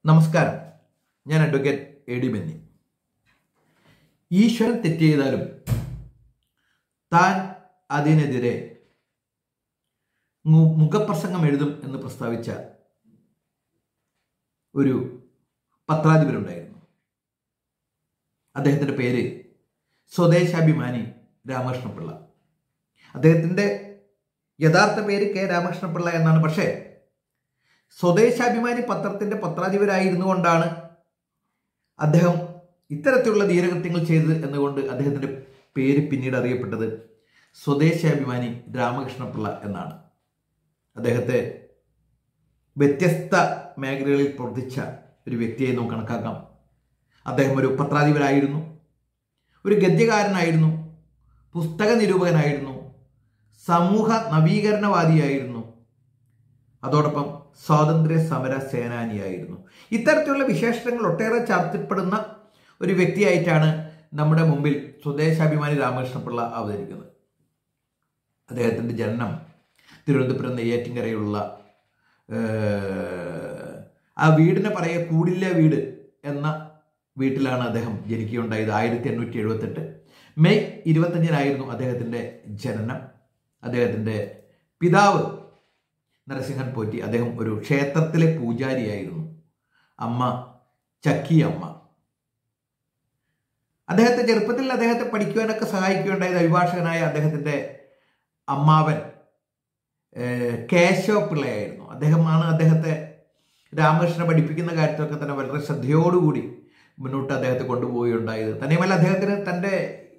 നമസ്കാരം ഞാൻ advocate A D Benny ഈശ്വരൻ തെറ്റ് ചെയ്താലും താൻ അതിനെതിരെ മു- മുഖപ്രസംഗം എഴുതും എന്ന് പ്രസ്താവിച്ച ഒരു പത്രാധിപരുണ്ടായിരുന്നു അദ്ദേഹത്തിൻ്റെ പേര് സ്വദേശാഭിമാനി രാമകൃഷ്ണപിള്ള അദ്ദേഹത്തിൻ്റെ യഥാർത്ഥ പേര് കെ രാമകൃഷ്ണപിള്ള എന്നാണ് പക്ഷേ സ്വദേശാഭിമാനി പത്രത്തിന്റെ പത്രാധിപരായിരുന്നു കൊണ്ടാണ് അദ്ദേഹം ഇത്തരത്തിലുള്ള ധീരകൃത്യങ്ങൾ ചെയ്തത് എന്നുകൊണ്ട് അദ്ദേഹത്തിന്റെ പേര് പിന്നീട് അറിയപ്പെട്ടത് സ്വദേശാഭിമാനി രാമകൃഷ്ണപിള്ള എന്നാണ് അദ്ദേഹത്തെ വ്യത്യസ്ത മേഖലകളിൽ പ്രവർത്തിച്ച ഒരു വ്യക്തിയായി നമുക്ക് കണക്കാക്കാം അദ്ദേഹം ഒരു പത്രാധിപരായിരുന്നു ഒരു ഗദ്യകാരനായിരുന്നു പുസ്തക നിരൂപകനായിരുന്നു സമൂഹ നവീകരണവാദിയായിരുന്നു അതോടൊപ്പം സ്വാതന്ത്ര്യ സമര സേനാനിയായിരുന്നു ഇത്തരത്തിലുള്ള വിശേഷണങ്ങൾ ഒട്ടേറെ ചർച്ചപ്പെടുന്ന ഒരു വ്യക്തിയായിട്ടാണ് നമ്മുടെ മുമ്പിൽ സ്വദേശാഭിമാനി രാമകൃഷ്ണപിള്ള അവതരിക്കുന്നത് അദ്ദേഹത്തിൻ്റെ ജനനം തിരുവനന്തപുരം നെയ്യാറ്റിൻകരയുള്ള ഏഹ്, ആ വീടിനെ പറയുക കൂടില്ല വീട് എന്ന വീട്ടിലാണ് അദ്ദേഹം ജനിക്കുകയുണ്ടായത് ആയിരത്തി എണ്ണൂറ്റി എഴുപത്തെട്ട് മെയ് ഇരുപത്തഞ്ചിനായിരുന്നു അദ്ദേഹത്തിൻ്റെ ജനനം അദ്ദേഹത്തിൻ്റെ പിതാവ് നരസിംഹൻ പോറ്റി അദ്ദേഹം ഒരു ക്ഷേത്രത്തിലെ പൂജാരിയായിരുന്നു അമ്മ ചക്കി അമ്മ അദ്ദേഹത്തെ ചെറുപ്പത്തിൽ അദ്ദേഹത്തെ പഠിക്കുവാനൊക്കെ സഹായിക്കുകയുണ്ടായത് അഭിഭാഷകനായ അദ്ദേഹത്തിൻ്റെ അമ്മാവൻ ഏഹ്, കേശവ പിള്ളയായിരുന്നു അദ്ദേഹമാണ് അദ്ദേഹത്തെ രാമകൃഷ്ണനെ പഠിപ്പിക്കുന്ന കാര്യത്തിലൊക്കെ തന്നെ വളരെ ശ്രദ്ധയോടുകൂടി മുന്നോട്ട് അദ്ദേഹത്തെ കൊണ്ടുപോവുകയുണ്ടായത് തന്നെയുമല്ല അദ്ദേഹത്തിന് തൻ്റെ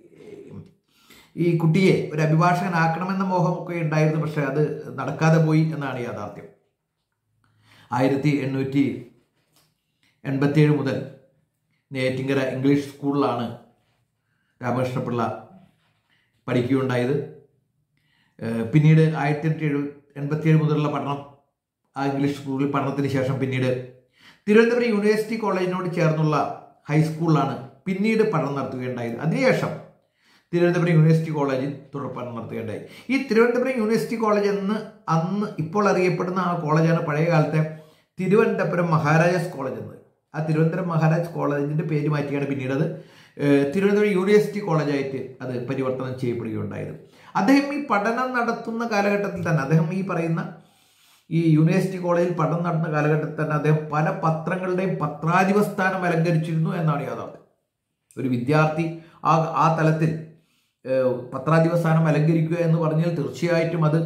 ഈ കുട്ടിയെ ഒരു അഭിഭാഷകനാക്കണമെന്ന മോഹമൊക്കെ ഉണ്ടായിരുന്നു പക്ഷെ അത് നടക്കാതെ പോയി എന്നാണ് യാഥാർത്ഥ്യം ആയിരത്തി എണ്ണൂറ്റി എൺപത്തിയേഴ് മുതൽ നെയ്യാറ്റിങ്കര ഇംഗ്ലീഷ് സ്കൂളിലാണ് രാമകൃഷ്ണപിള്ള പഠിക്കുകയുണ്ടായത് ഏഹ് പിന്നീട് ആയിരത്തി എണ്ണൂറ്റി എഴു എൺപത്തിയേഴ് മുതലുള്ള പഠനം ആ ഇംഗ്ലീഷ് സ്കൂളിൽ പഠനത്തിന് ശേഷം പിന്നീട് തിരുവനന്തപുരം യൂണിവേഴ്സിറ്റി കോളേജിനോട് ചേർന്നുള്ള ഹൈസ്കൂളിലാണ് പിന്നീട് പഠനം നടത്തുകയുണ്ടായത് അതിനുശേഷം തിരുവനന്തപുരം യൂണിവേഴ്സിറ്റി കോളേജിൽ തുടർ പഠനം നടത്തുകയുണ്ടായി ഈ തിരുവനന്തപുരം യൂണിവേഴ്സിറ്റി കോളേജ് എന്ന് അന്ന് ഇപ്പോൾ അറിയപ്പെടുന്ന ആ കോളേജാണ് പഴയ കാലത്തെ തിരുവനന്തപുരം മഹാരാജാസ് കോളേജ് എന്നത് ആ തിരുവനന്തപുരം മഹാരാജ് കോളേജിന്റെ പേര് മാറ്റിയാണ് പിന്നീട് അത് ഏഹ്, തിരുവനന്തപുരം യൂണിവേഴ്സിറ്റി കോളേജായിട്ട് അത് പരിവർത്തനം ചെയ്യപ്പെടുകയുണ്ടായത് അദ്ദേഹം ഈ പഠനം നടത്തുന്ന കാലഘട്ടത്തിൽ തന്നെ അദ്ദേഹം ഈ പറയുന്ന ഈ യൂണിവേഴ്സിറ്റി കോളേജിൽ പഠനം നടത്തുന്ന കാലഘട്ടത്തിൽ തന്നെ അദ്ദേഹം പല പത്രങ്ങളുടെയും പത്രാധിപ സ്ഥാനം അലങ്കരിച്ചിരുന്നു എന്നാണ് യാഥാർത്ഥ്യം ഒരു വിദ്യാർത്ഥി ആ ആ തലത്തിൽ ഏഹ്, പത്രാധിപ സ്ഥാനം അലങ്കരിക്കുക എന്ന് പറഞ്ഞാൽ തീർച്ചയായിട്ടും അത്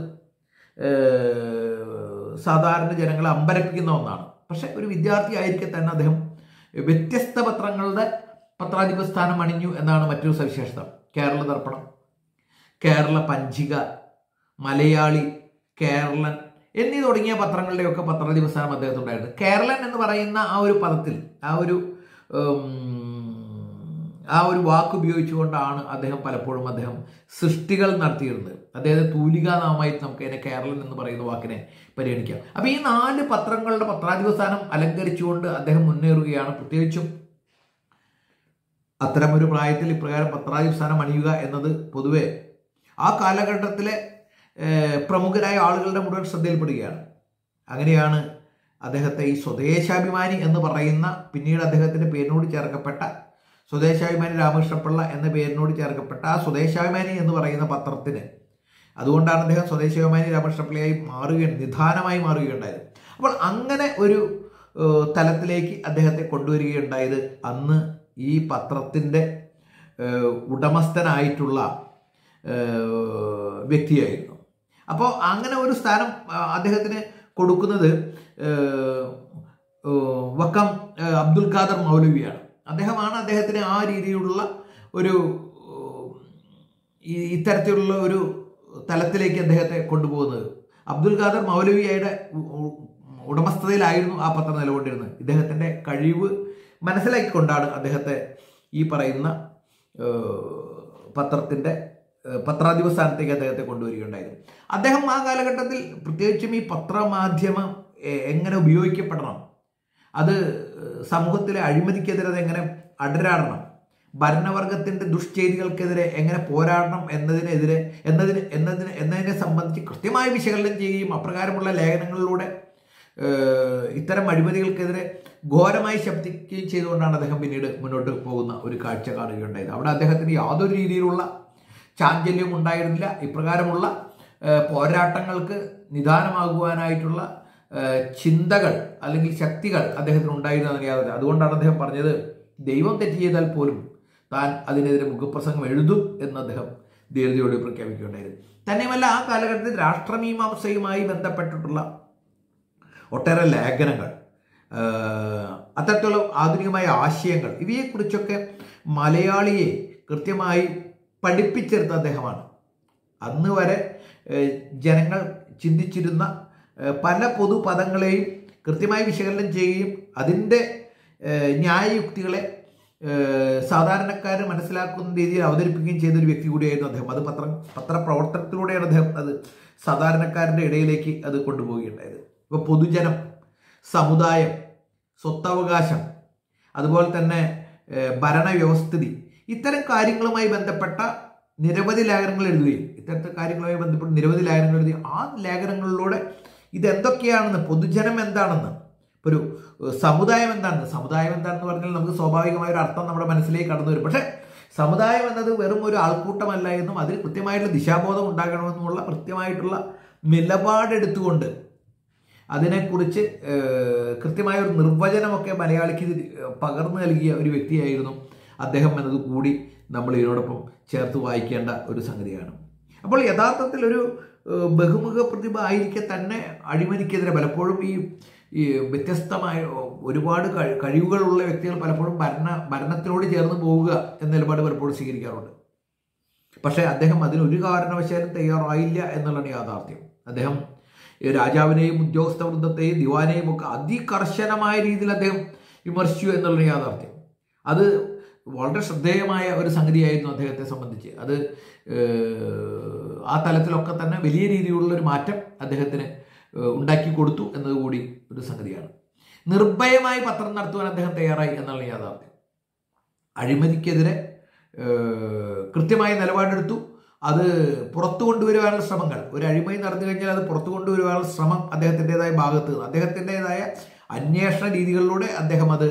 ഏഹ്, സാധാരണ ജനങ്ങളെ അമ്പരപ്പിക്കുന്ന ഒന്നാണ് പക്ഷെ ഒരു വിദ്യാർത്ഥി ആയിരിക്കെ തന്നെ അദ്ദേഹം വ്യത്യസ്ത പത്രങ്ങളുടെ പത്രാധിപ സ്ഥാനം അണിഞ്ഞു എന്നാണ് മറ്റൊരു സവിശേഷത കേരള ദർപ്പണം കേരള പഞ്ചിക മലയാളി കേരളൻ എന്നീ തുടങ്ങിയ പത്രങ്ങളുടെയൊക്കെ പത്രാധിപ സ്ഥാനം അദ്ദേഹത്തിനുണ്ടായിരുന്നു കേരളൻ എന്ന് പറയുന്ന ആ ഒരു പദത്തിൽ ആ ഒരു ഉം, ആ ഒരു വാക്ക് ഉപയോഗിച്ചുകൊണ്ടാണ് അദ്ദേഹം പലപ്പോഴും അദ്ദേഹം സൃഷ്ടികൾ നടത്തിയിരുന്നത് അദ്ദേഹത്തെ തൂലികാനാമമായി നമുക്ക് അതിനെ കേരളൻ എന്ന് പറയുന്ന വാക്കിനെ പരിഗണിക്കാം അപ്പൊ ഈ നാല് പത്രങ്ങളുടെ പത്രാധിപ സ്ഥാനം അലങ്കരിച്ചുകൊണ്ട് അദ്ദേഹം മുന്നേറുകയാണ് പ്രത്യേകിച്ചും അത്തരമൊരു പ്രായത്തിൽ ഇപ്രകാരം പത്രാധിപ സ്ഥാനം അണിയുക എന്നത് പൊതുവെ ആ കാലഘട്ടത്തിലെ ഏഹ്, പ്രമുഖരായ ആളുകളുടെ മുഴുവൻ ശ്രദ്ധയിൽപ്പെടുകയാണ് അങ്ങനെയാണ് അദ്ദേഹത്തെ ഈ സ്വദേശാഭിമാനി എന്ന് പറയുന്ന പിന്നീട് അദ്ദേഹത്തിന്റെ പേരിനോട് ചേർക്കപ്പെട്ട സ്വദേശാഭിമാനി രാമകൃഷ്ണപിള്ള എന്ന പേരിനോട് ചേർക്കപ്പെട്ട ആ സ്വദേശാഭിമാനി എന്ന് പറയുന്ന പത്രത്തിന് അതുകൊണ്ടാണ് അദ്ദേഹം സ്വദേശാഭിമാനി രാമകൃഷ്ണപിള്ളയായി മാറുകയും നിധാനമായി മാറുകയുണ്ടായത് അപ്പോൾ അങ്ങനെ ഒരു ഏഹ്, തലത്തിലേക്ക് അദ്ദേഹത്തെ കൊണ്ടുവരികയുണ്ടായത് അന്ന് ഈ പത്രത്തിൻ്റെ ഏഹ്, ഉടമസ്ഥനായിട്ടുള്ള ഏഹ്, വ്യക്തിയായിരുന്നു അപ്പോൾ അങ്ങനെ ഒരു സ്ഥാനം ആ, അദ്ദേഹത്തിന് കൊടുക്കുന്നത് ഏഹ്, ഏഹ്, വക്കം ഏഹ്, അബ്ദുൽ ഖാദർ മൗലവിയാണ് അദ്ദേഹമാണ് അദ്ദേഹത്തിന് ആ രീതിയിലുള്ള ഒരു ഏഹ്, ഈ ഇത്തരത്തിലുള്ള ഒരു തലത്തിലേക്ക് അദ്ദേഹത്തെ കൊണ്ടുപോകുന്നത് അബ്ദുൽ ഖാദർ മൗലവിയുടെ ഉ- ഉ- ഉടമസ്ഥതയിലായിരുന്നു ആ പത്രം നിലകൊണ്ടിരുന്നത് ഇദ്ദേഹത്തിന്റെ കഴിവ് മനസ്സിലാക്കിക്കൊണ്ടാണ് അദ്ദേഹത്തെ ഈ പറയുന്ന ഏഹ്, പത്രത്തിന്റെ ഏഹ്, പത്രാധിപ സ്ഥാനത്തേക്ക് അദ്ദേഹത്തെ കൊണ്ടുവരികയുണ്ടായിരുന്നു അദ്ദേഹം ആ കാലഘട്ടത്തിൽ പ്രത്യേകിച്ചും ഈ പത്രമാധ്യമം എ- എങ്ങനെ ഉപയോഗിക്കപ്പെടണം അത് ഏഹ്, സമൂഹത്തിലെ അഴിമതിക്കെതിരെ അത് എങ്ങനെ അടരാടണം ഭരണവർഗത്തിന്റെ ദുഷ്ചെയ്തികൾക്കെതിരെ എങ്ങനെ പോരാടണം എന്നതിനെതിരെ എന്നതിന് എന്നതിന് എന്നതിനെ സംബന്ധിച്ച് കൃത്യമായി വിശകലനം ചെയ്യുകയും അപ്രകാരമുള്ള ലേഖനങ്ങളിലൂടെ ഏഹ്, ഇത്തരം അഴിമതികൾക്കെതിരെ ഘോരമായി ശബ്ദിക്കുകയും ചെയ്തുകൊണ്ടാണ് അദ്ദേഹം പിന്നീട് മുന്നോട്ട് പോകുന്ന ഒരു കാഴ്ച കാണുകയുണ്ടായത് അവിടെ അദ്ദേഹത്തിന് യാതൊരു രീതിയിലുള്ള ചാഞ്ചല്യവും ഉണ്ടായിരുന്നില്ല ഇപ്രകാരമുള്ള ഏഹ്, പോരാട്ടങ്ങൾക്ക് നിദാനമാകുവാനായിട്ടുള്ള ഏഹ്, ചിന്തകൾ അല്ലെങ്കിൽ ശക്തികൾ അദ്ദേഹത്തിന് ഉണ്ടായിരുന്നതിന് യാതൊരു അതുകൊണ്ടാണ് അദ്ദേഹം പറഞ്ഞത് ദൈവം തെറ്റ് ചെയ്താൽ പോലും താൻ അതിനെതിരെ മുഖപ്രസംഗം എഴുതും എന്ന് അദ്ദേഹം ധീരതയോട് പ്രഖ്യാപിക്കുകയുണ്ടായിരുന്നു തന്നെയുമല്ല ആ കാലഘട്ടത്തിൽ രാഷ്ട്രമീമാംസയുമായി ബന്ധപ്പെട്ടിട്ടുള്ള ഒട്ടേറെ ലേഖനങ്ങൾ ആഹ്, അത്തരത്തിലുള്ള ആധുനികമായ ആശയങ്ങൾ ഇവയെക്കുറിച്ചൊക്കെ മലയാളിയെ കൃത്യമായി പഠിപ്പിച്ചെടുത്ത അദ്ദേഹമാണ് അന്ന് വരെ ഏഹ്, ജനങ്ങൾ ചിന്തിച്ചിരുന്ന ഏഹ്, പല പൊതുപദങ്ങളെയും കൃത്യമായി വിശകലനം ചെയ്യുകയും അതിൻ്റെ ഏഹ്, ന്യായയുക്തികളെ ഏഹ്, സാധാരണക്കാർ മനസ്സിലാക്കുന്ന രീതിയിൽ അവതരിപ്പിക്കുകയും ചെയ്ത ഒരു വ്യക്തി കൂടിയായിരുന്നു അദ്ദേഹം അത് പത്ര പത്രപ്രവർത്തനത്തിലൂടെയാണ് അദ്ദേഹം അത് സാധാരണക്കാരൻ്റെ ഇടയിലേക്ക് അത് കൊണ്ടുപോവുകയുണ്ടായത് ഇപ്പോൾ പൊതുജനം സമുദായം സ്വത്തവകാശം അതുപോലെ തന്നെ ഏഹ്, ഭരണവ്യവസ്ഥിതി ഇത്തരം കാര്യങ്ങളുമായി ബന്ധപ്പെട്ട നിരവധി ലേഖനങ്ങൾ എഴുതുകയും ഇത്തരത്തിൽ കാര്യങ്ങളുമായി ബന്ധപ്പെട്ട് നിരവധി ലേഖനങ്ങൾ എഴുതി ആ ലേഖനങ്ങളിലൂടെ ഇതെന്തൊക്കെയാണെന്ന് പൊതുജനം എന്താണെന്ന് ഇപ്പോൾ ഒരു ഏഹ്, സമുദായം എന്താണെന്ന് സമുദായം എന്താണെന്ന് പറഞ്ഞാൽ നമുക്ക് സ്വാഭാവികമായ ഒരു അർത്ഥം നമ്മുടെ മനസ്സിലേക്ക് കടന്നു വരും പക്ഷേ സമുദായം എന്നത് വെറും ഒരു ആൾക്കൂട്ടമല്ല എന്നും അതിൽ കൃത്യമായിട്ടുള്ള ദിശാബോധം ഉണ്ടാകണമെന്നുമുള്ള കൃത്യമായിട്ടുള്ള നിലപാടെടുത്തുകൊണ്ട് അതിനെക്കുറിച്ച് ഏഹ്, കൃത്യമായ ഒരു നിർവചനമൊക്കെ മലയാളിക്ക് ഇത് പകർന്നു നൽകിയ ഒരു വ്യക്തിയായിരുന്നു അദ്ദേഹം എന്നത് കൂടി നമ്മൾ ഇതിനോടൊപ്പം ചേർത്ത് വായിക്കേണ്ട ഒരു സംഗതിയാണ് അപ്പോൾ യഥാർത്ഥത്തിൽ ഒരു ഏഹ്, ബഹുമുഖ പ്രതിഭ ആയിരിക്കെ തന്നെ അഴിമതിക്കെതിരെ പലപ്പോഴും ഈ ഈ വ്യത്യസ്തമായ ഒരുപാട് കഴി- കഴിവുകളുള്ള വ്യക്തികൾ പലപ്പോഴും ഭരണ ഭരണത്തിനോട് ചേർന്ന് പോവുക എന്ന നിലപാട് പലപ്പോഴും സ്വീകരിക്കാറുണ്ട് പക്ഷേ അദ്ദേഹം അതിന് ഒരു കാരണവശാലും തയ്യാറായില്ല എന്നുള്ളതാണ് യാഥാർത്ഥ്യം അദ്ദേഹം ഈ രാജാവിനെയും ഉദ്യോഗസ്ഥ വൃന്ദത്തെയും ദിവാനെയും ഒക്കെ അതികർശനമായ രീതിയിൽ അദ്ദേഹം വിമർശിച്ചു എന്നുള്ള യാഥാർത്ഥ്യം അത് വളരെ ശ്രദ്ധേയമായ ഒരു സംഗതിയായിരുന്നു അദ്ദേഹത്തെ സംബന്ധിച്ച് അത് ഏഹ്, ആ തലത്തിലൊക്കെ തന്നെ വലിയ രീതിയിലുള്ള ഒരു മാറ്റം അദ്ദേഹത്തിന് ഏഹ്, ഉണ്ടാക്കി കൊടുത്തു എന്നതുകൂടി ഒരു സംഗതിയാണ് നിർഭയമായി പത്രം നടത്തുവാൻ അദ്ദേഹം തയ്യാറായി എന്നുള്ള യാഥാർത്ഥ്യം അഴിമതിക്കെതിരെ ഏഹ്, കൃത്യമായ നിലപാടെടുത്തു അത് പുറത്തു കൊണ്ടുവരുവാനുള്ള ശ്രമങ്ങൾ ഒരു അഴിമതി നടന്നു കഴിഞ്ഞാൽ അത് പുറത്തു കൊണ്ടുവരുവാനുള്ള ശ്രമം അദ്ദേഹത്തിൻ്റെതായ ഭാഗത്ത് നിന്ന് അദ്ദേഹത്തിൻ്റെതായ അന്വേഷണ രീതികളിലൂടെ അദ്ദേഹം അത്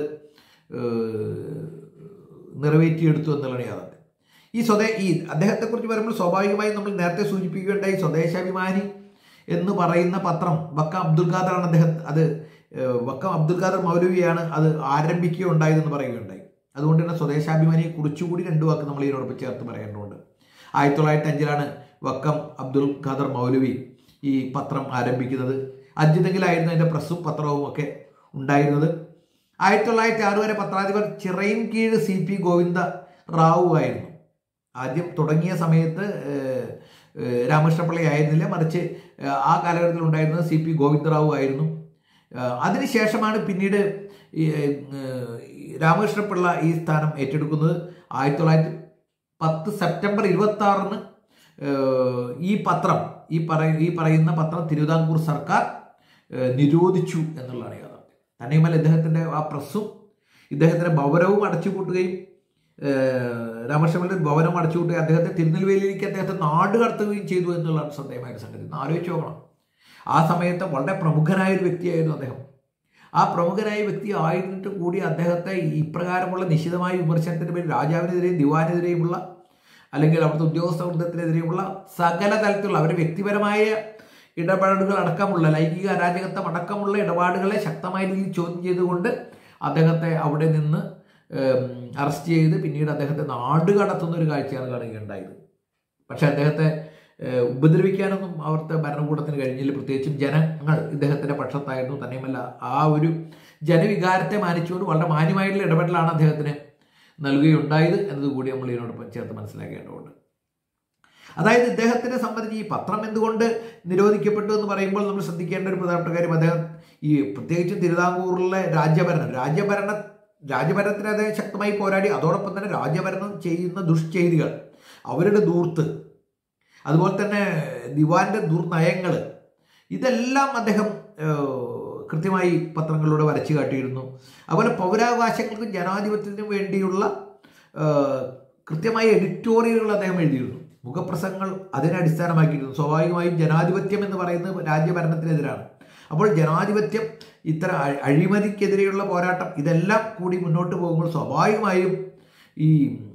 ഏഹ്, നിറവേറ്റിയെടുത്തു എന്നുള്ളതാണ് യാഥാർത്ഥ്യം ഈ സ്വദേ ഈ അദ്ദേഹത്തെക്കുറിച്ച് വരുമ്പോൾ സ്വാഭാവികമായും നമ്മൾ നേരത്തെ സൂചിപ്പിക്കുകയുണ്ടായി സ്വദേശാഭിമാനി എന്ന് പറയുന്ന പത്രം വക്കം അബ്ദുൽ ഖാദറാണ് അദ്ദേഹം അത് ഏഹ്, വക്കം അബ്ദുൽ ഖാദർ മൗലവിയാണ് അത് ആരംഭിക്കുകയുണ്ടായതെന്ന് പറയുകയുണ്ടായി അതുകൊണ്ട് തന്നെ സ്വദേശാഭിമാനിയെ കുറിച്ചുകൂടി രണ്ടു വാക്ക് നമ്മൾ ഇതിനോടൊപ്പം ചേർത്ത് പറയേണ്ടതുണ്ട് ആയിരത്തി തൊള്ളായിരത്തി അഞ്ചിലാണ് വക്കം അബ്ദുൽ ഖാദർ മൗലവി ഈ പത്രം ആരംഭിക്കുന്നത് അഞ്ചുതെങ്കിലായിരുന്നു അതിൻ്റെ പ്രസ്സും പത്രവും ഒക്കെ ഉണ്ടായിരുന്നത് ആയിരത്തി തൊള്ളായിരത്തി ആറ് വരെ പത്രാധിപർ ചിറയിൻ കീഴ് സി പി ഗോവിന്ദ റാവു ആയിരുന്നു ആദ്യം തുടങ്ങിയ സമയത്ത് ഏഹ്, ഏഹ്, രാമകൃഷ്ണപിള്ളി ആയിരുന്നില്ല മറിച്ച് ഏഹ്, ആ കാലഘട്ടത്തിൽ ഉണ്ടായിരുന്നത് സി പി ഗോവിന്ദറാവു ആയിരുന്നു ഏഹ്, അതിനുശേഷമാണ് പിന്നീട് ഈ, ഏഹ്, ഈ രാമകൃഷ്ണപിള്ള ഈ സ്ഥാനം ഏറ്റെടുക്കുന്നത് ആയിരത്തി തൊള്ളായിരത്തി പത്ത് സെപ്റ്റംബർ ഇരുപത്തി ആറിന് ഈ പത്രം ഈ പറയ ഈ പറയുന്ന പത്രം തിരുവിതാംകൂർ സർക്കാർ ഏഹ്, നിരോധിച്ചു എന്നുള്ളതാണ് യാഥാർത്ഥ്യം തന്നെയുമല്ല ഇദ്ദേഹത്തിൻ്റെ ആ പ്രസ്സും ഇദ്ദേഹത്തിൻ്റെ ഭവനവും അടച്ചുപൂട്ടുകയും ഏഹ്, രാമകൃഷ്ണപിള്ളയുടെ ഭവനം അടച്ചുപൂട്ടുകയും അദ്ദേഹത്തെ തിരുനെൽവേലിയിലേക്ക് അദ്ദേഹത്തെ നാട് കടത്തുകയും ചെയ്തു എന്നുള്ളതാണ് ശ്രദ്ധേയമായ ഒരു സംഗതി ഒന്ന് ആലോചിച്ച് നോക്കണം ആ സമയത്ത് വളരെ പ്രമുഖനായ ഒരു വ്യക്തിയായിരുന്നു അദ്ദേഹം ആ പ്രമുഖനായ വ്യക്തി ആയിരുന്നിട്ട് കൂടി അദ്ദേഹത്തെ ഇപ്രകാരമുള്ള നിശിതമായ വിമർശനത്തിന് പേരിൽ രാജാവിനെതിരെയും ദിവാനെതിരെയുമുള്ള അല്ലെങ്കിൽ അവിടുത്തെ ഉദ്യോഗസ്ഥ വൃന്ദത്തിനെതിരെയുമുള്ള സകല തലത്തിലുള്ള അവരുടെ വ്യക്തിപരമായ ഇടപെടലുകൾ അടക്കമുള്ള ലൈംഗിക അരാജകത്വം അടക്കമുള്ള ഇടപാടുകളെ ശക്തമായ രീതിയിൽ ചോദ്യം ചെയ്തുകൊണ്ട് അദ്ദേഹത്തെ അവിടെ നിന്ന് ഏം, അറസ്റ്റ് ചെയ്ത് പിന്നീട് അദ്ദേഹത്തെ നാട് കടത്തുന്ന ഒരു കാഴ്ചയാണ് കാണുകയുണ്ടായത് പക്ഷെ അദ്ദേഹത്തെ ഏഹ്, ഉപദ്രവിക്കാനൊന്നും അവിടുത്തെ ഭരണകൂടത്തിന് കഴിഞ്ഞില്ല പ്രത്യേകിച്ചും ജനങ്ങൾ ഇദ്ദേഹത്തിന്റെ പക്ഷത്തായിരുന്നു തന്നെയുമല്ല ആ ഒരു ജനവികാരത്തെ മാനിച്ചുകൊണ്ട് വളരെ മാന്യമായിട്ടുള്ള ഇടപെടലാണ് അദ്ദേഹത്തിന് നൽകുകയുണ്ടായത് എന്നതുകൂടി നമ്മൾ ഇതിനോടൊപ്പം ചേർത്ത് മനസ്സിലാക്കേണ്ടതുണ്ട് അതായത് ഇദ്ദേഹത്തിനെ സംബന്ധിച്ച് ഈ പത്രം എന്തുകൊണ്ട് നിരോധിക്കപ്പെട്ടു എന്ന് പറയുമ്പോൾ നമ്മൾ ശ്രദ്ധിക്കേണ്ട ഒരു പ്രധാനപ്പെട്ട കാര്യം അദ്ദേഹം ഈ പ്രത്യേകിച്ചും തിരുവിതാംകൂറിലെ രാജ്യഭരണം രാജ്യഭരണ രാജ്യഭരണത്തിന് അദ്ദേഹം ശക്തമായി പോരാടി അതോടൊപ്പം തന്നെ രാജ്യഭരണം ചെയ്യുന്ന ദുഷ്ചെയ്തികൾ അവരുടെ ദൂർത്ത് അതുപോലെ തന്നെ ദിവാന്റെ ദുർനയങ്ങൾ ഇതെല്ലാം അദ്ദേഹം ഏഹ്, കൃത്യമായി പത്രങ്ങളിലൂടെ വരച്ചു കാട്ടിയിരുന്നു അതുപോലെ പൗരാവകാശങ്ങൾക്കും ജനാധിപത്യത്തിനും വേണ്ടിയുള്ള ഏഹ്, കൃത്യമായ എഡിറ്റോറിയലുകൾ അദ്ദേഹം എഴുതിയിരുന്നു മുഖപ്രസംഗങ്ങൾ അതിനെ അടിസ്ഥാനമാക്കിയിരുന്നു സ്വാഭാവികമായും ജനാധിപത്യം എന്ന് പറയുന്നത് രാജ്യഭരണത്തിനെതിരാണ് അപ്പോൾ ജനാധിപത്യം ഇത്തരം അ- അഴിമതിക്കെതിരെയുള്ള പോരാട്ടം ഇതെല്ലാം കൂടി മുന്നോട്ട് പോകുമ്പോൾ സ്വാഭാവികമായും ഈ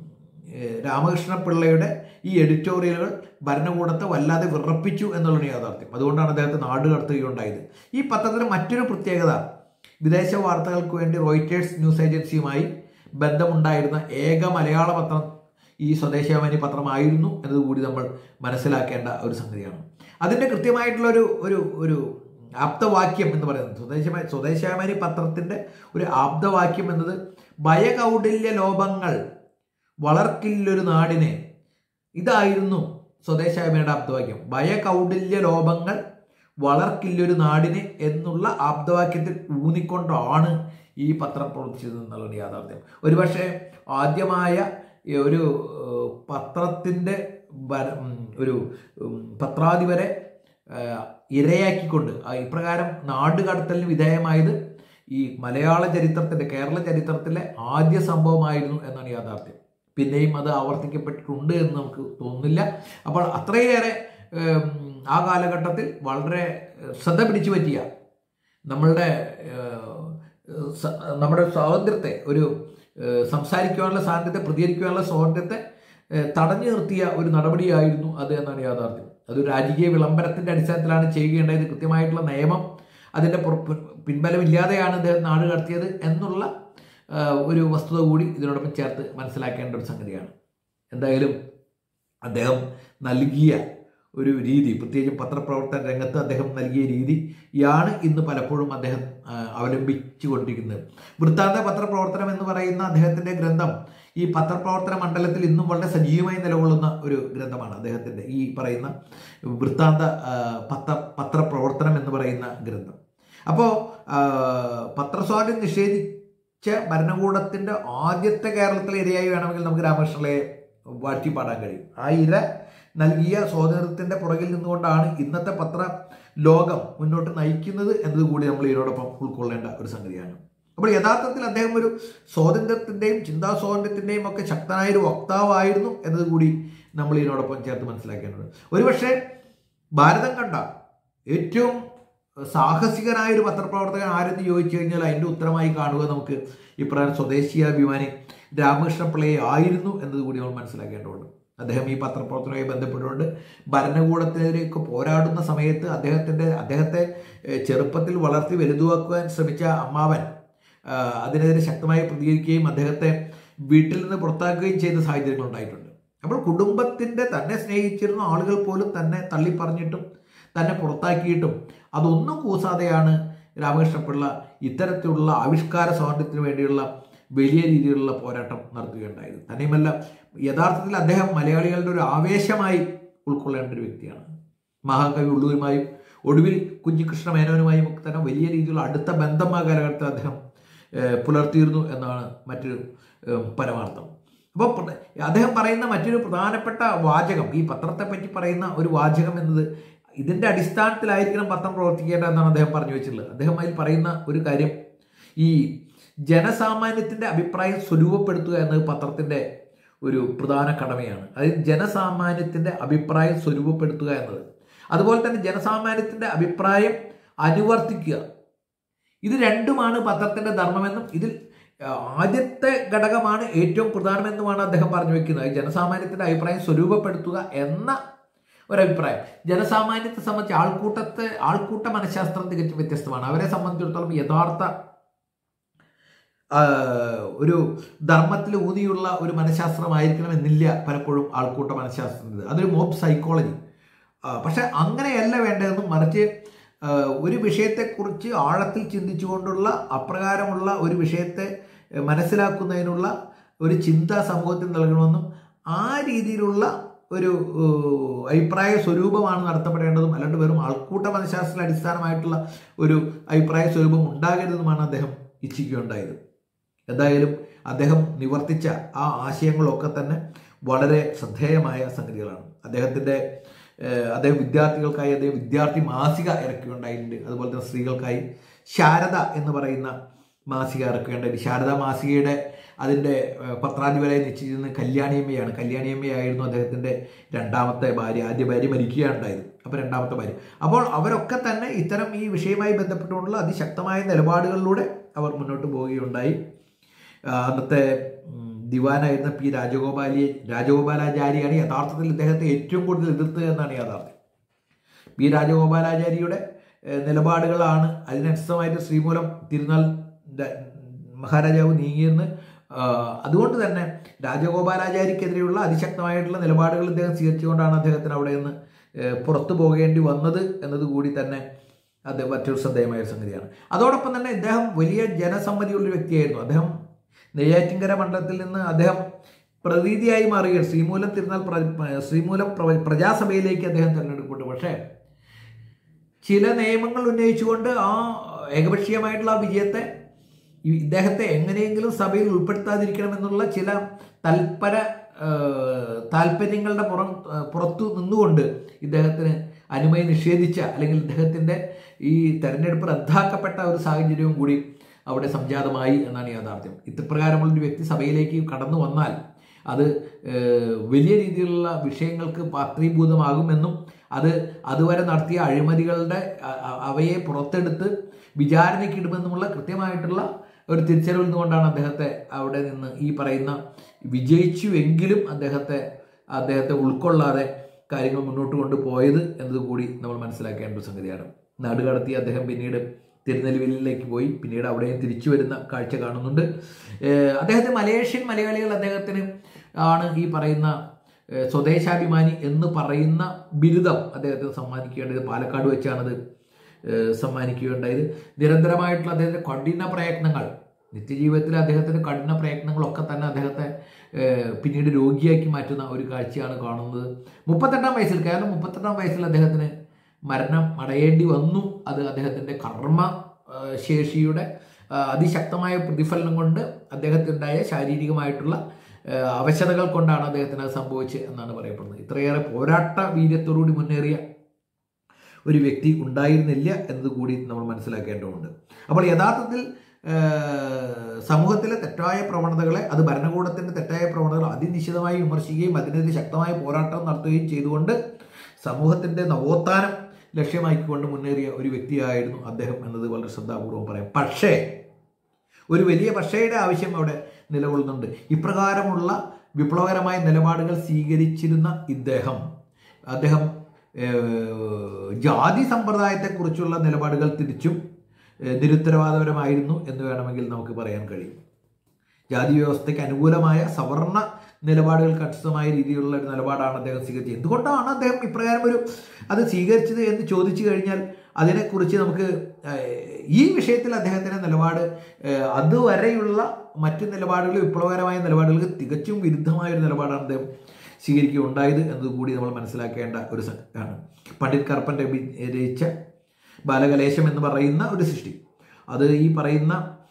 ഏഹ്, രാമകൃഷ്ണ പിള്ളയുടെ ഈ എഡിറ്റോറിയലുകൾ ഭരണകൂടത്തെ വല്ലാതെ വിറപ്പിച്ചു എന്നുള്ളതാണ് യാഥാർത്ഥ്യം അതുകൊണ്ടാണ് അദ്ദേഹത്തെ നാട് കടത്തുകയുണ്ടായത് ഈ പത്രത്തിന് മറ്റൊരു പ്രത്യേകത വിദേശ വാർത്തകൾക്ക് വേണ്ടി റോയിറ്റേഴ്സ് ന്യൂസ് ഏജൻസിയുമായി ബന്ധമുണ്ടായിരുന്ന ഏക മലയാള പത്രം ഈ സ്വദേശാമാനി പത്രമായിരുന്നു എന്നതുകൂടി നമ്മൾ മനസ്സിലാക്കേണ്ട ഒരു സംഗതിയാണ് അതിൻ്റെ കൃത്യമായിട്ടുള്ള ഒരു ഒരു ഒരു ആപ്തവാക്യം എന്ന് പറയുന്നത് സ്വദേശാമാനി സ്വദേശാമാനി പത്രത്തിൻ്റെ ഒരു ആപ്തവാക്യം എന്നത് ഭയകൗടില്യ ലോപങ്ങൾ വളർക്കില്ലൊരു നാടിനെ ഇതായിരുന്നു സ്വദേശാഭിമാനിയുടെ ആപ്തവാക്യം ഭയകൗടില്യ ലോപങ്ങൾ വളർക്കില്ലൊരു നാടിനെ എന്നുള്ള ആപ്തവാക്യത്തിൽ ഊന്നിക്കൊണ്ടാണ് ഈ പത്രം പ്രവർത്തിച്ചത് എന്നുള്ളത് യാഥാർത്ഥ്യം ഒരുപക്ഷെ ആദ്യമായ ഈ ഒരു ഏഹ്, പത്രത്തിൻ്റെ ഭര- ഉം, ഒരു ഉം, പത്രാധിപരെ ഏഹ്, ഇരയാക്കിക്കൊണ്ട് ആ ഇപ്രകാരം നാട് കടത്തലിന് വിധേയമായത് ഈ മലയാള ചരിത്രത്തിൻ്റെ കേരള ചരിത്രത്തിലെ ആദ്യ സംഭവമായിരുന്നു എന്നാണ് യാഥാർത്ഥ്യം പിന്നെയും അത് ആവർത്തിക്കപ്പെട്ടിട്ടുണ്ട് എന്ന് നമുക്ക് തോന്നുന്നില്ല അപ്പോൾ അത്രയേറെ ഏം, ആ കാലഘട്ടത്തിൽ വളരെ ഏഹ്, ശ്രദ്ധ പിടിച്ചു പറ്റിയ നമ്മളുടെ ഏഹ്, സ- നമ്മുടെ സ്വാതന്ത്ര്യത്തെ ഒരു ഏഹ്, സംസാരിക്കുവാനുള്ള സ്വാതന്ത്ര്യത്തെ പ്രതികരിക്കുവാനുള്ള സ്വാതന്ത്ര്യത്തെ ഏഹ്, തടഞ്ഞു നിർത്തിയ ഒരു നടപടിയായിരുന്നു അത് എന്നാണ് യാഥാർത്ഥ്യം അത് രാജകീയ വിളംബരത്തിന്റെ അടിസ്ഥാനത്തിലാണ് ചെയ്യുകയുണ്ടായത് കൃത്യമായിട്ടുള്ള നിയമം അതിന്റെ പുറ- പിൻബലമില്ലാതെയാണ് അദ്ദേഹം നാട് കടത്തിയത് എന്നുള്ള ആ, ഒരു വസ്തുത കൂടി ഇതിനോടൊപ്പം ചേർത്ത് മനസ്സിലാക്കേണ്ട ഒരു സംഗതിയാണ് എന്തായാലും അദ്ദേഹം നൽകിയ ഒരു രീതി പ്രത്യേകിച്ചും പത്രപ്രവർത്തന രംഗത്ത് അദ്ദേഹം നൽകിയ രീതിയാണ് ഇന്ന് പലപ്പോഴും അദ്ദേഹം ആ, അവലംബിച്ചു കൊണ്ടിരിക്കുന്നത് വൃത്താന്ത പത്രപ്രവർത്തനം എന്ന് പറയുന്ന അദ്ദേഹത്തിന്റെ ഗ്രന്ഥം ഈ പത്രപ്രവർത്തന മണ്ഡലത്തിൽ ഇന്നും വളരെ സജീവമായി നിലകൊള്ളുന്ന ഒരു ഗ്രന്ഥമാണ് അദ്ദേഹത്തിന്റെ ഈ പറയുന്ന വൃത്താന്ത ആ, പത്ര പത്രപ്രവർത്തനം എന്ന് പറയുന്ന ഗ്രന്ഥം അപ്പോൾ പത്രസ്വാതന്ത്ര്യം നിഷേധിച്ച ഭരണകൂടത്തിന്റെ ആദ്യത്തെ കേരളത്തിലെ ഇരയായി വേണമെങ്കിൽ നമുക്ക് രാമകൃഷ്ണനെ വാഴ്ത്തിപ്പാടാൻ കഴിയും ആ ഇര നൽകിയ സ്വാതന്ത്ര്യത്തിന്റെ പുറകിൽ നിന്നുകൊണ്ടാണ് ഇന്നത്തെ പത്ര ലോകം മുന്നോട്ട് നയിക്കുന്നത് എന്നതുകൂടി നമ്മൾ ഇതിനോടൊപ്പം ഉൾക്കൊള്ളേണ്ട ഒരു സംഗതിയാണ് അപ്പോൾ യഥാർത്ഥത്തിൽ അദ്ദേഹം ഒരു സ്വാതന്ത്ര്യത്തിന്റെയും ചിന്താ സ്വാതന്ത്ര്യത്തിന്റെയും ഒക്കെ ശക്തനായ ഒരു വക്താവായിരുന്നു എന്നതുകൂടി നമ്മൾ ഇതിനോടൊപ്പം ചേർത്ത് മനസ്സിലാക്കേണ്ടത് ഒരുപക്ഷെ ഭാരതം കണ്ട ഏറ്റവും സാഹസികനായ ഒരു പത്രപ്രവർത്തകൻ ആരെന്ന് ചോദിച്ചു കഴിഞ്ഞാൽ അതിൻ്റെ ഉത്തരമായി കാണുക നമുക്ക് ഇപ്രകാരം സ്വദേശീയാഭിമാനി രാമകൃഷ്ണ പിള്ളയെ ആയിരുന്നു എന്നതുകൂടി നമ്മൾ മനസ്സിലാക്കേണ്ടതുണ്ട് അദ്ദേഹം ഈ പത്രപ്രവർത്തനവുമായി ബന്ധപ്പെട്ടുകൊണ്ട് ഭരണകൂടത്തിനെതിരെയൊക്കെ പോരാടുന്ന സമയത്ത് അദ്ദേഹത്തിൻ്റെ അദ്ദേഹത്തെ ഏഹ്, ചെറുപ്പത്തിൽ വളർത്തി വലുതുവാക്കുവാൻ ശ്രമിച്ച അമ്മാവൻ ആഹ്, അതിനെതിരെ ശക്തമായി പ്രതികരിക്കുകയും അദ്ദേഹത്തെ വീട്ടിൽ നിന്ന് പുറത്താക്കുകയും ചെയ്ത സാഹചര്യങ്ങൾ ഉണ്ടായിട്ടുണ്ട് അപ്പോൾ കുടുംബത്തിന്റെ തന്നെ സ്നേഹിച്ചിരുന്ന ആളുകൾ പോലും തന്നെ തള്ളി പറഞ്ഞിട്ടും തന്നെ പുറത്താക്കിയിട്ടും അതൊന്നും കൂസാതെയാണ് രാമകൃഷ്ണപിള്ള ഇത്തരത്തിലുള്ള ആവിഷ്കാര സ്വാതന്ത്ര്യത്തിന് വേണ്ടിയുള്ള വലിയ രീതിയിലുള്ള പോരാട്ടം നടത്തുകയുണ്ടായത് തന്നെയുമല്ല യഥാർത്ഥത്തിൽ അദ്ദേഹം മലയാളികളുടെ ഒരു ആവേശമായി ഉൾക്കൊള്ളേണ്ട ഒരു വ്യക്തിയാണ് മഹാകവി ഉള്ളൂരുമായും ഒടുവിൽ കുഞ്ഞികൃഷ്ണ മേനോനുമായും ഒക്കെ തന്നെ വലിയ രീതിയിലുള്ള അടുത്ത ബന്ധം ആ കാലഘട്ടത്തിൽ അദ്ദേഹം ഏഹ്, പുലർത്തിയിരുന്നു എന്നാണ് മറ്റൊരു ഏഹ്, പരമാർത്ഥം അപ്പോൾ പ്ര- അദ്ദേഹം പറയുന്ന മറ്റൊരു പ്രധാനപ്പെട്ട വാചകം ഈ പത്രത്തെ പറ്റി പറയുന്ന ഒരു വാചകം എന്നത് ഇതിന്റെ അടിസ്ഥാനത്തിലായിരിക്കണം പത്രം പ്രവർത്തിക്കേണ്ടതെന്നാണ് അദ്ദേഹം പറഞ്ഞു വെച്ചിട്ടുള്ളത് അദ്ദേഹം അതിൽ പറയുന്ന ഒരു കാര്യം ഈ ജനസാമാന്യത്തിന്റെ അഭിപ്രായം സ്വരൂപപ്പെടുത്തുക എന്നത് പത്രത്തിന്റെ ഒരു പ്രധാന കടമയാണ് അതായത് ജനസാമാന്യത്തിന്റെ അഭിപ്രായം സ്വരൂപപ്പെടുത്തുക എന്നത് അതുപോലെ തന്നെ ജനസാമാന്യത്തിന്റെ അഭിപ്രായം അനുവർത്തിക്കുക ഇത് രണ്ടുമാണ് പത്രത്തിന്റെ ധർമ്മമെന്നും ഇതിൽ ആ, ആദ്യത്തെ ഘടകമാണ് ഏറ്റവും പ്രധാനമെന്നുമാണ് അദ്ദേഹം പറഞ്ഞു വെക്കുന്നത് ജനസാമാന്യത്തിന്റെ അഭിപ്രായം സ്വരൂപപ്പെടുത്തുക എന്ന ഒരഭിപ്രായം ജനസാമാന്യത്തെ സംബന്ധിച്ച് ആൾക്കൂട്ടത്തെ ആൾക്കൂട്ട മനഃശാസ്ത്രം തികച്ചും വ്യത്യസ്തമാണ് അവരെ സംബന്ധിച്ചിടത്തോളം യഥാർത്ഥ ആ, ഒരു ധർമ്മത്തിൽ ഊന്നിയുള്ള ഒരു മനഃശാസ്ത്രമായിരിക്കണം എന്നില്ല പലപ്പോഴും ആൾക്കൂട്ട മനഃശാസ്ത്രത്തിൽ അതൊരു മോബ് സൈക്കോളജി ആ, പക്ഷെ അങ്ങനെയല്ല വേണ്ടതെന്നും മറിച്ച് ആ, ഒരു വിഷയത്തെക്കുറിച്ച് ആഴത്തിൽ ചിന്തിച്ചുകൊണ്ടുള്ള അപ്രകാരമുള്ള ഒരു വിഷയത്തെ എ, മനസ്സിലാക്കുന്നതിനുള്ള ഒരു ചിന്ത സമൂഹത്തിൽ നൽകണമെന്നും ആ രീതിയിലുള്ള ഒരു ഏഹ്, അഭിപ്രായ സ്വരൂപമാണ് നടത്തപ്പെടേണ്ടതും അല്ലാണ്ട് വെറും ആൾക്കൂട്ട മനഃശാസ്ത്ര അടിസ്ഥാനമായിട്ടുള്ള ഒരു അഭിപ്രായ സ്വരൂപം ഉണ്ടാകരുതെന്നുമാണ് അദ്ദേഹം ഇച്ഛിക്കുകയുണ്ടായത് എന്തായാലും അദ്ദേഹം നിവർത്തിച്ച ആ ആശയങ്ങളൊക്കെ തന്നെ വളരെ ശ്രദ്ധേയമായ സംഗതികളാണ് അദ്ദേഹത്തിൻ്റെ ഏഹ്, അദ്ദേഹം വിദ്യാർത്ഥികൾക്കായി അദ്ദേഹം വിദ്യാർത്ഥി മാസിക ഇറക്കുകയുണ്ടായിട്ടുണ്ട് അതുപോലെ തന്നെ സ്ത്രീകൾക്കായി ശാരദ എന്ന് പറയുന്ന മാസിക ഇറക്കുകയുണ്ടായി ശാരദ മാസികയുടെ അതിൻ്റെ ഏഹ്, പത്രാധിപരായി നിശ്ചയിച്ചിരുന്നത് കല്യാണിയമ്മയാണ് കല്യാണിയമ്മയായിരുന്നു അദ്ദേഹത്തിൻ്റെ രണ്ടാമത്തെ ഭാര്യ ആദ്യ ഭാര്യ മരിക്കുകയുണ്ടായത് അപ്പോൾ രണ്ടാമത്തെ ഭാര്യ അപ്പോൾ അവരൊക്കെ തന്നെ ഇത്തരം ഈ വിഷയവുമായി ബന്ധപ്പെട്ടുകൊണ്ടുള്ള അതിശക്തമായ നിലപാടുകളിലൂടെ അവർ മുന്നോട്ട് പോവുകയുണ്ടായി ആ, അന്നത്തെ ഉം, ദിവാനായിരുന്ന പി രാജഗോപാലി രാജഗോപാലാചാരിയാണ് യഥാർത്ഥത്തിൽ ഇദ്ദേഹത്തെ ഏറ്റവും കൂടുതൽ എതിർത്തത് എന്നാണ് യാഥാർത്ഥ്യം പി രാജഗോപാലാചാരിയുടെ ഏഹ്, നിലപാടുകളാണ് അതിനനുസൃതമായിട്ട് ശ്രീമൂലം തിരുനാൾ ര- മഹാരാജാവ് നീങ്ങിയെന്ന് ആ, അതുകൊണ്ട് തന്നെ രാജഗോപാലാചാരിക്കെതിരെയുള്ള അതിശക്തമായിട്ടുള്ള നിലപാടുകൾ ഇദ്ദേഹം സ്വീകരിച്ചുകൊണ്ടാണ് അദ്ദേഹത്തിന് അവിടെ നിന്ന് ഏഹ്, പുറത്തു പോകേണ്ടി വന്നത് എന്നതുകൂടി തന്നെ അത് മറ്റൊരു ശ്രദ്ധേയമായ ഒരു സംഗതിയാണ് അതോടൊപ്പം തന്നെ ഇദ്ദേഹം വലിയ ജനസമ്മതിയുള്ള ഒരു വ്യക്തിയായിരുന്നു അദ്ദേഹം നെയ്യാറ്റിങ്കര മണ്ഡലത്തിൽ നിന്ന് അദ്ദേഹം പ്രതീതിയായി മാറുകയാണ് ശ്രീമൂലം തിരുനാൾ പ്ര- ശ്രീമൂലം പ്ര- പ്രജാസഭയിലേക്ക് അദ്ദേഹം തിരഞ്ഞെടുക്കപ്പെട്ടു പക്ഷേ ചില നിയമങ്ങൾ ഉന്നയിച്ചുകൊണ്ട് ആ ഏകപക്ഷീയമായിട്ടുള്ള ആ വിജയത്തെ ഈ ഇദ്ദേഹത്തെ എങ്ങനെയെങ്കിലും സഭയിൽ ഉൾപ്പെടുത്താതിരിക്കണമെന്നുള്ള ചില തൽപര ആ, താല്പര്യങ്ങളുടെ പുറം ആ, പുറത്തു നിന്നുകൊണ്ട് ഇദ്ദേഹത്തിന് അനുമതി നിഷേധിച്ച അല്ലെങ്കിൽ ഇദ്ദേഹത്തിൻ്റെ ഈ തെരഞ്ഞെടുപ്പ് റദ്ദാക്കപ്പെട്ട ഒരു സാഹചര്യവും കൂടി അവിടെ സംജാതമായി എന്നാണ് യാഥാർത്ഥ്യം ഇത്തപ്രകാരമുള്ള ഒരു വ്യക്തി സഭയിലേക്ക് കടന്നു വന്നാൽ അത് ഏഹ്, വലിയ രീതിയിലുള്ള വിഷയങ്ങൾക്ക് പാത്രീഭൂതമാകുമെന്നും അത് അതുവരെ നടത്തിയ അഴിമതികളുടെ അ- അ- അവയെ പുറത്തെടുത്ത് വിചാരണയ്ക്കിടുമെന്നുമുള്ള കൃത്യമായിട്ടുള്ള ഒരു തിരിച്ചറിവിൽ നിന്നുകൊണ്ടാണ് അദ്ദേഹത്തെ അവിടെ നിന്ന് ഈ പറയുന്ന വിജയിച്ചുവെങ്കിലും അദ്ദേഹത്തെ അദ്ദേഹത്തെ ഉൾക്കൊള്ളാതെ കാര്യങ്ങൾ മുന്നോട്ട് കൊണ്ടുപോയത് എന്നതുകൂടി നമ്മൾ മനസ്സിലാക്കേണ്ട ഒരു സംഗതിയാണ് നാട് കടത്തി അദ്ദേഹം പിന്നീട് തിരുനെൽവേലിയിലേക്ക് പോയി പിന്നീട് അവിടെയും തിരിച്ചു വരുന്ന കാഴ്ച കാണുന്നുണ്ട് ഏഹ് അദ്ദേഹത്തെ മലേഷ്യൻ മലയാളികൾ അദ്ദേഹത്തിന് ആണ് ഈ പറയുന്ന ഏഹ് സ്വദേശാഭിമാനി എന്ന് പറയുന്ന ബിരുദം അദ്ദേഹത്തിന് സമ്മാനിക്കേണ്ടത് പാലക്കാട് വെച്ചാണത് ഏഹ് സമ്മാനിക്കുകയുണ്ടായത് നിരന്തരമായിട്ടുള്ള അദ്ദേഹത്തിൻ്റെ കഠിന പ്രയത്നങ്ങൾ നിത്യജീവിതത്തിൽ അദ്ദേഹത്തിൻ്റെ കഠിന പ്രയത്നങ്ങളൊക്കെ തന്നെ അദ്ദേഹത്തെ ഏഹ് പിന്നീട് രോഗിയാക്കി മാറ്റുന്ന ഒരു കാഴ്ചയാണ് കാണുന്നത് മുപ്പത്തെട്ടാം വയസ്സിൽ കേവലം മുപ്പത്തെട്ടാം വയസ്സിൽ അദ്ദേഹത്തിന് മരണം അടയേണ്ടി വന്നു അത് അദ്ദേഹത്തിൻ്റെ കർമ്മ ആ, ശേഷിയുടെ ആ, അതിശക്തമായ പ്രതിഫലനം കൊണ്ട് അദ്ദേഹത്തിനുണ്ടായ ശാരീരികമായിട്ടുള്ള ആ, അവശതകൾ കൊണ്ടാണ് അദ്ദേഹത്തിന് അത് സംഭവിച്ചത് എന്നാണ് പറയപ്പെടുന്നത് ഇത്രയേറെ പോരാട്ട വീര്യത്തോടുകൂടി മുന്നേറിയ ഒരു വ്യക്തി ഉണ്ടായിരുന്നില്ല എന്നത് കൂടി നമ്മൾ മനസ്സിലാക്കേണ്ടതുണ്ട് അപ്പോൾ യഥാർത്ഥത്തിൽ ആ, സമൂഹത്തിലെ തെറ്റായ പ്രവണതകളെ അത് ഭരണകൂടത്തിൻ്റെ തെറ്റായ പ്രവണതകൾ അതിനിശ്ചിതമായി വിമർശിക്കുകയും അതിനെതിരെ ശക്തമായ പോരാട്ടം നടത്തുകയും ചെയ്തുകൊണ്ട് സമൂഹത്തിൻ്റെ നവോത്ഥാനം ലക്ഷ്യമാക്കിക്കൊണ്ട് മുന്നേറിയ ഒരു വ്യക്തിയായിരുന്നു അദ്ദേഹം എന്നത് വളരെ ശ്രദ്ധാപൂർവം പറയാം പക്ഷേ ഒരു വലിയ പക്ഷയുടെ ആവശ്യം അവിടെ നിലകൊള്ളുന്നുണ്ട് ഇപ്രകാരമുള്ള വിപ്ലവകരമായ നിലപാടുകൾ സ്വീകരിച്ചിരുന്ന ഇദ്ദേഹം അദ്ദേഹം ഏഹ്, ജാതി സമ്പ്രദായത്തെക്കുറിച്ചുള്ള നിലപാടുകൾ തിരിച്ചും ഏഹ്, നിരുത്തരവാദപരമായിരുന്നു എന്ന് വേണമെങ്കിൽ നമുക്ക് പറയാൻ കഴിയും ജാതി വ്യവസ്ഥയ്ക്ക് അനുകൂലമായ സവർണ നിലപാടുകൾക്ക് അനുസൃതമായ രീതിയിലുള്ള ഒരു നിലപാടാണ് അദ്ദേഹം സ്വീകരിച്ചത് എന്തുകൊണ്ടാണ് അദ്ദേഹം ഇപ്രകാരം ഒരു അത് സ്വീകരിച്ചത് എന്ന് ചോദിച്ചു കഴിഞ്ഞാൽ അതിനെക്കുറിച്ച് നമുക്ക് ഏഹ്, ഈ വിഷയത്തിൽ അദ്ദേഹത്തിൻ്റെ നിലപാട് ഏഹ്, അതുവരെയുള്ള മറ്റ് നിലപാടുകൾ വിപ്ലവകരമായ നിലപാടുകൾക്ക് തികച്ചും വിരുദ്ധമായ ഒരു നിലപാടാണ് അദ്ദേഹം സ്വീകരിക്കുകയുണ്ടായത് എന്നതുകൂടി നമ്മൾ മനസ്സിലാക്കേണ്ട ഒരു സംഗതിയാണ് പണ്ഡിറ്റ് കറുപ്പൻ രവി രചിച്ച ബാലകലേശം എന്ന് പറയുന്ന ഒരു സൃഷ്ടി അത് ഈ പറയുന്ന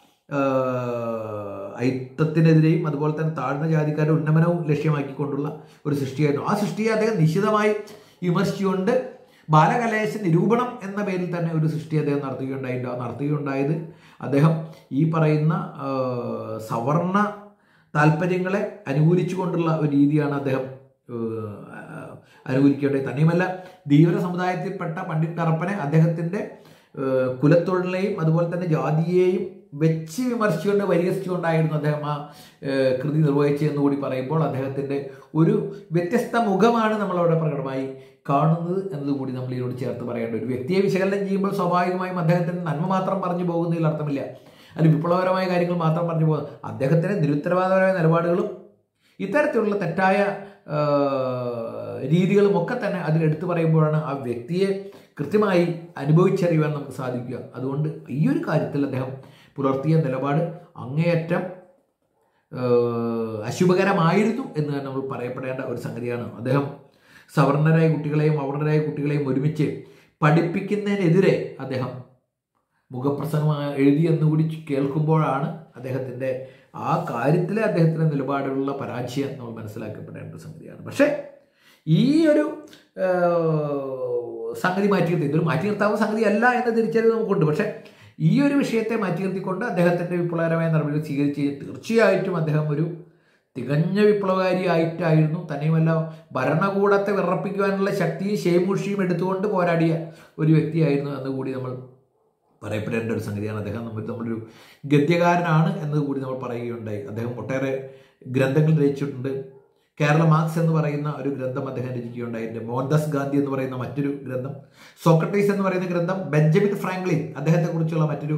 ആഹ്, അയിത്തത്തിനെതിരെയും അതുപോലെ തന്നെ താഴ്ന്ന ജാതിക്കാരുടെ ഉന്നമനവും ലക്ഷ്യമാക്കിക്കൊണ്ടുള്ള ഒരു സൃഷ്ടിയായിരുന്നു ആ സൃഷ്ടിയെ അദ്ദേഹം നിശിതമായി വിമർശിച്ചുകൊണ്ട് ബാലകലേശ നിരൂപണം എന്ന പേരിൽ തന്നെ ഒരു സൃഷ്ടി അദ്ദേഹം നടത്തുകയുണ്ടായിട്ടുണ്ട് ആ നടത്തുകയുണ്ടായത് അദ്ദേഹം ഈ പറയുന്ന ആഹ്, സവർണ താല്പര്യങ്ങളെ അനുകൂലിച്ചുകൊണ്ടുള്ള ഒരു രീതിയാണ് അദ്ദേഹം ഏഹ്, അനുകൂലിക്കേണ്ടത് തന്നെയുമല്ല ധീവര സമുദായത്തിൽപ്പെട്ട പണ്ഡിറ്റ് കറപ്പനെ അദ്ദേഹത്തിൻ്റെ ഏഹ്, കുലത്തൊഴിലിനെയും അതുപോലെ തന്നെ ജാതിയെയും വെച്ച് വിമർശിച്ചുകൊണ്ട് പരിഹസിച്ചുകൊണ്ടായിരുന്നു അദ്ദേഹം ആ ഏഹ്, കൃതി നിർവഹിച്ചതെന്ന് കൂടി പറയുമ്പോൾ അദ്ദേഹത്തിൻ്റെ ഒരു വ്യത്യസ്ത മുഖമാണ് നമ്മളവിടെ പ്രകടമായി കാണുന്നത് എന്നതുകൂടി നമ്മൾ ഇതിനോട് ചേർത്ത് പറയേണ്ട ഒരു വ്യക്തിയെ വിശകലനം ചെയ്യുമ്പോൾ സ്വാഭാവികമായും അദ്ദേഹത്തിന് നന്മ മാത്രം പറഞ്ഞു പോകുന്നതിൽ അർത്ഥമില്ല അതിൽ വിപ്ലവകരമായ കാര്യങ്ങൾ മാത്രം പറഞ്ഞു പോകുന്നത് അദ്ദേഹത്തിന് നിരുത്തരവാദപരമായ നിലപാടുകളും ഇത്തരത്തിലുള്ള തെറ്റായ ആ, രീതികളും ഒക്കെ തന്നെ അതിലെടുത്തു പറയുമ്പോഴാണ് ആ വ്യക്തിയെ കൃത്യമായി അനുഭവിച്ചറിയുവാൻ നമുക്ക് സാധിക്കുക അതുകൊണ്ട് ഈ ഒരു കാര്യത്തിൽ അദ്ദേഹം പുലർത്തിയ നിലപാട് അങ്ങേയറ്റം ആ, അശുഭകരമായിരുന്നു എന്ന് തന്നെ നമ്മൾ പറയപ്പെടേണ്ട ഒരു സംഗതിയാണ് അദ്ദേഹം സവർണരായ കുട്ടികളെയും അവർണരായ കുട്ടികളെയും ഒരുമിച്ച് പഠിപ്പിക്കുന്നതിനെതിരെ അദ്ദേഹം മുഖപ്രസംഗം എഴുതി എന്നുകൂടി കേൾക്കുമ്പോഴാണ് അദ്ദേഹത്തിൻ്റെ ആ കാര്യത്തിലെ അദ്ദേഹത്തിൻ്റെ നിലപാടുള്ള പരാജയം നമ്മൾ മനസ്സിലാക്കപ്പെടേണ്ട ഒരു സംഗതിയാണ് പക്ഷേ ഈ ഒരു ആ, സംഗതി മാറ്റി നിർത്തി ഇതൊരു മാറ്റി നിർത്താവുന്ന സംഗതി അല്ല എന്ന തിരിച്ചറിവ് നമുക്കുണ്ട് പക്ഷേ ഈ ഒരു വിഷയത്തെ മാറ്റി നിർത്തിക്കൊണ്ട് അദ്ദേഹത്തിൻ്റെ വിപ്ലവകരമായ നടപടികൾ സ്വീകരിച്ച് തീർച്ചയായിട്ടും അദ്ദേഹം ഒരു തികഞ്ഞ വിപ്ലവകാരിയായിട്ടായിരുന്നു തന്നെയുമല്ല ഭരണകൂടത്തെ വിറപ്പിക്കുവാനുള്ള ശക്തിയും ഷേമുഷിയും എടുത്തുകൊണ്ട് പോരാടിയ ഒരു വ്യക്തിയായിരുന്നു എന്ന് കൂടി നമ്മൾ പറയപ്പെടേണ്ട ഒരു സംഗതിയാണ് അദ്ദേഹം നമ്മൾ നമ്മളൊരു ഗദ്യകാരനാണ് എന്നത് കൂടി നമ്മൾ പറയുകയുണ്ടായി അദ്ദേഹം ഒട്ടേറെ ഗ്രന്ഥങ്ങൾ രചിച്ചിട്ടുണ്ട് കേരള മാർക്സ് എന്ന് പറയുന്ന ഒരു ഗ്രന്ഥം അദ്ദേഹം രചിക്കുകയുണ്ടായിട്ടുണ്ട് മോഹൻദാസ് ഗാന്ധി എന്ന് പറയുന്ന മറ്റൊരു ഗ്രന്ഥം സോക്രട്ടീസ് എന്ന് പറയുന്ന ഗ്രന്ഥം ബെഞ്ചമിൻ ഫ്രാങ്ക്ലിൻ അദ്ദേഹത്തെക്കുറിച്ചുള്ള മറ്റൊരു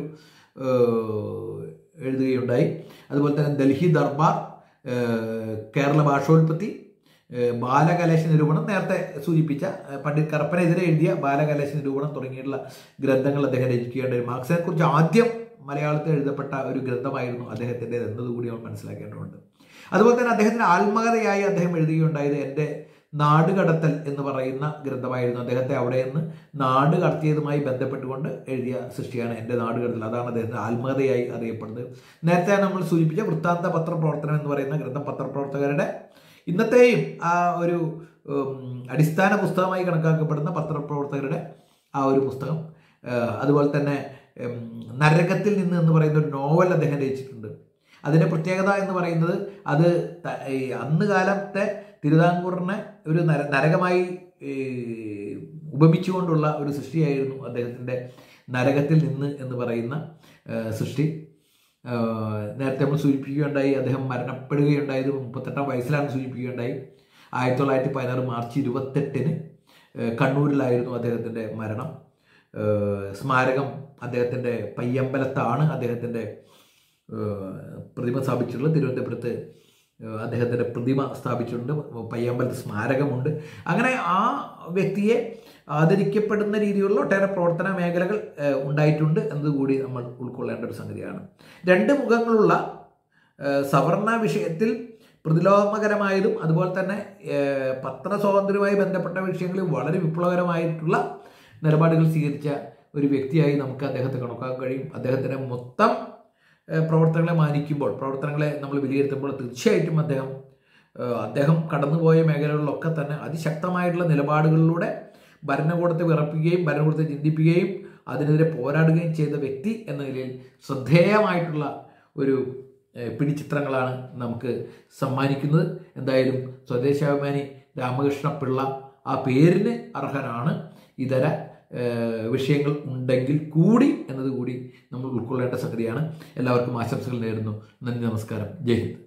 ഏഹ്, എഴുതുകയുണ്ടായി അതുപോലെ തന്നെ ഡൽഹി ദർബാർ ഏഹ്, കേരള ഭാഷോൽപത്തി ഏഹ്, ബാലകലേശ നിരൂപണം നേരത്തെ സൂചിപ്പിച്ച ഏഹ്, പണ്ഡിറ്റ് കറപ്പനെതിരെ എഴുതിയ ബാലകലേശ നിരൂപണം തുടങ്ങിയിട്ടുള്ള ഗ്രന്ഥങ്ങൾ അദ്ദേഹം രചിക്കുകയുണ്ടായി മാർക്സിനെ കുറിച്ച് ആദ്യം മലയാളത്തിൽ എഴുതപ്പെട്ട ഒരു ഗ്രന്ഥമായിരുന്നു അദ്ദേഹത്തിൻ്റെ എന്നതുകൂടി നമ്മൾ മനസ്സിലാക്കേണ്ടതുണ്ട് അതുപോലെ തന്നെ അദ്ദേഹത്തിന് ആത്മകഥയായി അദ്ദേഹം എഴുതുകയുണ്ടായത് എൻ്റെ നാട് കടത്തൽ എന്ന് പറയുന്ന ഗ്രന്ഥമായിരുന്നു അദ്ദേഹത്തെ അവിടെ നിന്ന് നാട് കടത്തിയതുമായി ബന്ധപ്പെട്ടുകൊണ്ട് എഴുതിയ സൃഷ്ടിയാണ് എൻ്റെ നാട് കടത്തൽ അതാണ് അദ്ദേഹത്തിന് ആത്മകഥയായി അറിയപ്പെടുന്നത് നേരത്തെ നമ്മൾ സൂചിപ്പിച്ച വൃത്താന്ത പത്രപ്രവർത്തനം എന്ന് പറയുന്ന ഗ്രന്ഥം പത്രപ്രവർത്തകരുടെ ഇന്നത്തെയും ആ ഒരു ഉം, അടിസ്ഥാന പുസ്തകമായി കണക്കാക്കപ്പെടുന്ന പത്രപ്രവർത്തകരുടെ ആ ഒരു പുസ്തകം ആ, അതുപോലെ തന്നെ ഉം, നരകത്തിൽ നിന്ന് എന്ന് പറയുന്ന ഒരു നോവൽ അദ്ദേഹം രചിച്ചിട്ടുണ്ട് അതിൻ്റെ പ്രത്യേകത എന്ന് പറയുന്നത് അത് ത- ഈ അന്ന് കാലത്തെ തിരുവിതാംകൂറിനെ ഒരു നര നരകമായി ഈ, ഉപമിച്ചുകൊണ്ടുള്ള ഒരു സൃഷ്ടിയായിരുന്നു അദ്ദേഹത്തിൻ്റെ നരകത്തിൽ നിന്ന് എന്ന് പറയുന്ന ആ, സൃഷ്ടി ആ, നേരത്തെ നമ്മൾ സൂചിപ്പിക്കുകയുണ്ടായി അദ്ദേഹം മരണപ്പെടുകയുണ്ടായത് മുപ്പത്തെട്ടാം വയസ്സിലാണ് സൂചിപ്പിക്കുകയുണ്ടായി ആയിരത്തി തൊള്ളായിരത്തി പതിനാറ് മാർച്ച് ഇരുപത്തെട്ടിന് ആ, കണ്ണൂരിലായിരുന്നു അദ്ദേഹത്തിൻ്റെ മരണം ആ, സ്മാരകം അദ്ദേഹത്തിൻ്റെ പയ്യമ്പലത്താണ് അദ്ദേഹത്തിൻ്റെ ഏഹ് പ്രതിമ സ്ഥാപിച്ചിട്ടുള്ളത് തിരുവനന്തപുരത്ത് ഏഹ് അദ്ദേഹത്തിൻ്റെ പ്രതിമ സ്ഥാപിച്ചിട്ടുണ്ട് പയ്യാമ്പലത്ത് സ്മാരകമുണ്ട് അങ്ങനെ ആ വ്യക്തിയെ ആദരിക്കപ്പെടുന്ന രീതിയിലുള്ള ഒട്ടേറെ പ്രവർത്തന മേഖലകൾ ഏഹ് ഉണ്ടായിട്ടുണ്ട് എന്നതുകൂടി നമ്മൾ ഉൾക്കൊള്ളേണ്ട ഒരു സംഗതിയാണ് രണ്ട് മുഖങ്ങളുള്ള ഏഹ് സവർണ വിഷയത്തിൽ പ്രതിലോമകരമായതും അതുപോലെ തന്നെ ഏഹ് പത്ര സ്വാതന്ത്ര്യവുമായി ബന്ധപ്പെട്ട വിഷയങ്ങളിൽ വളരെ വിപ്ലവകരമായിട്ടുള്ള നിലപാടുകൾ സ്വീകരിച്ച ഒരു വ്യക്തിയായി നമുക്ക് അദ്ദേഹത്തെ കണക്കാക്കാൻ കഴിയും അദ്ദേഹത്തിൻ്റെ മൊത്തം ഏഹ് പ്രവർത്തനങ്ങളെ മാനിക്കുമ്പോൾ പ്രവർത്തനങ്ങളെ നമ്മൾ വിലയിരുത്തുമ്പോൾ തീർച്ചയായിട്ടും അദ്ദേഹം ഏഹ് അദ്ദേഹം കടന്നുപോയ മേഖലകളിലൊക്കെ തന്നെ അതിശക്തമായിട്ടുള്ള നിലപാടുകളിലൂടെ ഭരണകൂടത്തെ വിറപ്പിക്കുകയും ഭരണകൂടത്തെ ചിന്തിപ്പിക്കുകയും അതിനെതിരെ പോരാടുകയും ചെയ്ത വ്യക്തി എന്ന നിലയിൽ ശ്രദ്ധേയമായിട്ടുള്ള ഒരു ഏഹ് പിടിച്ചിത്രങ്ങളാണ് നമുക്ക് സമ്മാനിക്കുന്നത് എന്തായാലും സ്വദേശാഭിമാനി രാമകൃഷ്ണ പിള്ള ആ പേരിന് അർഹനാണ് ഇതര ഏഹ് വിഷയങ്ങൾ ഉണ്ടെങ്കിൽ കൂടി എന്നത് കൂടി നമ്മൾ ഉൾക്കൊള്ളേണ്ട സംഗതിയാണ് എല്ലാവർക്കും ആശംസകൾ നേരുന്നു നന്ദി നമസ്കാരം ജയ് ഹിന്ദ്